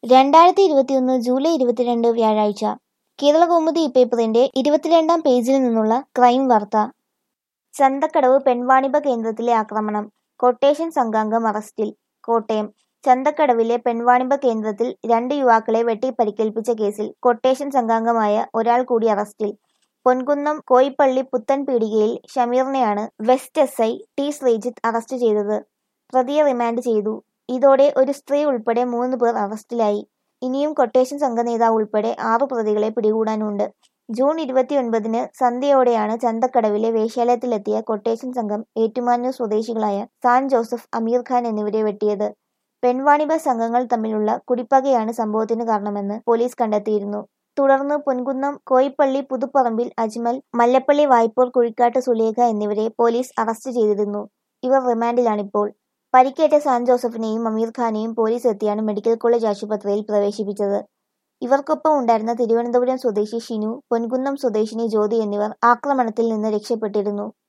രണ്ടായിരത്തി ഇരുപത്തിയൊന്ന് ജൂലൈ ഇരുപത്തിരണ്ട് വ്യാഴാഴ്ച കേരളകൗമുദി പേപ്പറിന്റെ ഇരുപത്തിരണ്ടാം പേജിൽ നിന്നുള്ള ക്രൈം വാർത്ത ചന്തക്കടവ് പെൺവാണിഭ കേന്ദ്രത്തിലെ ആക്രമണം കൊട്ടേഷൻ സംഘാംഗം അറസ്റ്റിൽ കോട്ടയം ചന്തക്കടവിലെ പെൺവാണിഭ കേന്ദ്രത്തിൽ രണ്ട് യുവാക്കളെ വെട്ടി പരിക്കേൽപ്പിച്ച കേസിൽ കൊട്ടേഷൻ സംഘാംഗമായ ഒരാൾ കൂടി അറസ്റ്റിൽ പൊൻകുന്നം കോയിപ്പള്ളി പുത്തൻ പീടികയിൽ ഷമീറിനെയാണ് west S I T Sreejith arrest ചെയ്തത് പ്രതിയെ റിമാൻഡ് ചെയ്തു ഇതോടെ ഒരു സ്ത്രീ ഉൾപ്പെടെ മൂന്ന് പേർ അറസ്റ്റിലായി ഇനിയും കൊട്ടേഷൻ സംഘനേതാവ് ഉൾപ്പെടെ ആറു പ്രതികളെ പിടികൂടാനുണ്ട് ജൂൺ ഇരുപത്തിയൊൻപതിന് സന്ധ്യയോടെയാണ് ചന്തക്കടവിലെ വേശ്യാലയത്തിലെത്തിയ കൊട്ടേഷൻ സംഘം ഏറ്റുമാനൂർ സ്വദേശികളായ സാൻ ജോസഫ് അമീർ ഖാൻ എന്നിവരെ വെട്ടിയത് പെൺവാണിഭ സംഘങ്ങൾ തമ്മിലുള്ള കുടിപ്പകയാണ് സംഭവത്തിന് കാരണമെന്ന് പോലീസ് കണ്ടെത്തിയിരുന്നു തുടർന്ന് പൊൻകുന്നം കോയിപ്പള്ളി പുതുപ്പറമ്പിൽ അജ്മൽ മല്ലപ്പള്ളി വായ്പൂർ കുഴിക്കാട്ട് സുലേഖ എന്നിവരെ പോലീസ് അറസ്റ്റ് ചെയ്തിരുന്നു ഇവർ റിമാൻഡിലാണിപ്പോൾ പരിക്കേറ്റ സാൻ ജോസഫിനെയും അമീർ ഖാനെയും പോലീസ് എത്തിയാണ് മെഡിക്കൽ കോളേജ് ആശുപത്രിയിൽ പ്രവേശിപ്പിച്ചത് ഇവർക്കൊപ്പം ഉണ്ടായിരുന്ന തിരുവനന്തപുരം സ്വദേശി ഷിനു പൊൻകുന്നം സ്വദേശിനി ജ്യോതി എന്നിവർ ആക്രമണത്തിൽ നിന്ന് രക്ഷപ്പെട്ടിരുന്നു